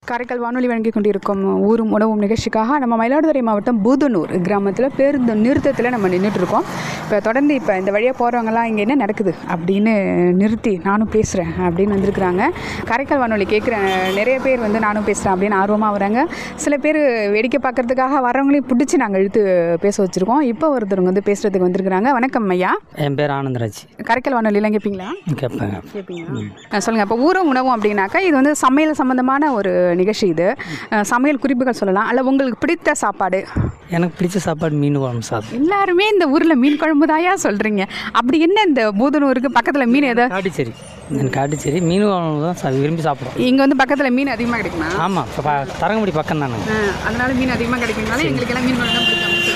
காரைக்கால் வானொலி வழங்கி கொண்டிருக்கும் ஊரும் உணவும் நிகழ்ச்சிக்காக நம்ம மயிலாடுதுறை மாவட்டம் பூதனூர் கிராமத்தில் பேருந்து நிறுத்தத்தில் நம்ம நின்றுட்டு இருக்கோம் இப்போ தொடர்ந்து இப்போ இந்த வழியாக போகிறவங்கலாம் இங்கே என்ன நடக்குது அப்படின்னு நிறுத்தி நானும் பேசுகிறேன் அப்படின்னு வந்திருக்கிறாங்க காரைக்கால் வானொலி கேட்குற நிறைய பேர் வந்து நானும் பேசுகிறேன் அப்படின்னு ஆர்வமாக வராங்க சில பேர் வேடிக்கை பார்க்கறதுக்காக வரவங்களையும் பிடிச்சி நாங்கள் இழுத்து பேச வச்சுருக்கோம் இப்போ ஒருத்தவங்க வந்து பேசுகிறதுக்கு வந்திருக்கிறாங்க வணக்கம் ஐயா என் பேர் ஆனந்தராஜ் காரைக்கால் வானொலியெலாம் கேட்பீங்களா கேட்பேங்க கேட்பீங்களா சொல்லுங்கள் இப்போ ஊரும் உணவும் அப்படின்னாக்கா இது வந்து சமையல் சம்மந்தமான ஒரு நிகழ்ச்சி இது அஹ், சமையல் குறிப்புகள் சொல்லலாம் அல்ல உங்களுக்கு பிடித்த சாப்பாடு எனக்கு பிடிச்ச சாப்பாடு மீன் குழம்பு சாதம் எல்லாருமே இந்த ஊரில் மீன் குழம்பு தாயா சொல்கிறீங்க அப்படி என்ன இந்த பூதனூருக்கு பக்கத்தில் மீன் எதாவது காட்டுச்சேரி எனக்கு காட்டுச்சேரி மீன் குழம்பு தான் சா- விரும்பி சாப்பிடுவோம் இங்கே வந்து பக்கத்தில் மீன் அதிகமாக கிடைக்குமா ஆமாம் இப்போ ப- தரங்கம்படி பக்கம் தானே அஹ், அதனால மீன் அதிகமாக கிடைக்கிறதுனால எங்களுக்கு எல்லாம் மீன் குழம்பு தான் பிடிக்கும்